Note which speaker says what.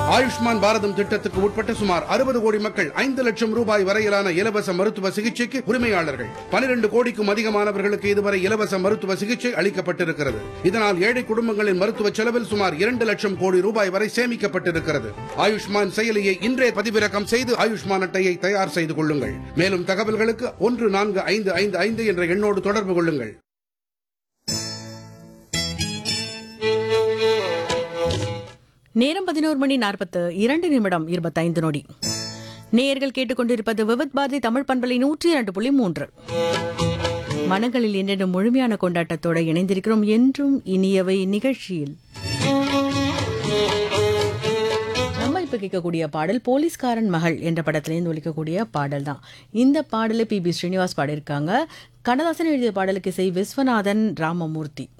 Speaker 1: ஆயுஷ்மான் பாரதம் திட்டத்துக்கு உட்பட்ட சுமார் அறுபது கோடி மக்கள் ஐந்து லட்சம் ரூபாய் வரையிலான இலவச மருத்துவ சிகிச்சைக்கு உரிமையாளர்கள் பனிரெண்டு கோடிக்கும் அதிகமானவர்களுக்கு இதுவரை இலவச மருத்துவ சிகிச்சை அளிக்கப்பட்டிருக்கிறது இதனால் ஏழை குடும்பங்களின் மருத்துவ செலவில் சுமார் இரண்டு லட்சம் கோடி ரூபாய் வரை சேமிக்கப்பட்டிருக்கிறது ஆயுஷ்மான் செயலியை இன்றே பதிவிறக்கம் செய்து ஆயுஷ்மான் அட்டையை தயார் செய்து கொள்ளுங்கள் மேலும் தகவல்களுக்கு ஒன்று நான்கு ஐந்து ஐந்து ஐந்து என்ற எண்ணோடு தொடர்பு கொள்ளுங்கள்
Speaker 2: நேரம் பதினோரு மணி நாற்பத்து இரண்டு நிமிடம் இருபத்தைந்து நொடி நேயர்கள் கேட்டுக்கொண்டிருப்பது விவத் பாரதி தமிழ் பண்பலை நூற்றி இரண்டு புள்ளி மூன்று மனங்களில் என்னிடம் முழுமையான கொண்டாட்டத்தோடு இணைந்திருக்கிறோம் என்றும் இனியவை நிகழ்ச்சியில் நம்ம இப்ப கேட்கக்கூடிய பாடல் போலீஸ்காரன் மகள் என்ற படத்திலேருந்து ஒலிக்கக்கூடிய பாடல் தான் இந்த பாடலை பி பி ஸ்ரீனிவாஸ் பாடியிருக்காங்க கண்ணதாசன் எழுதிய பாடலுக்கு இசை விஸ்வநாதன் ராமமூர்த்தி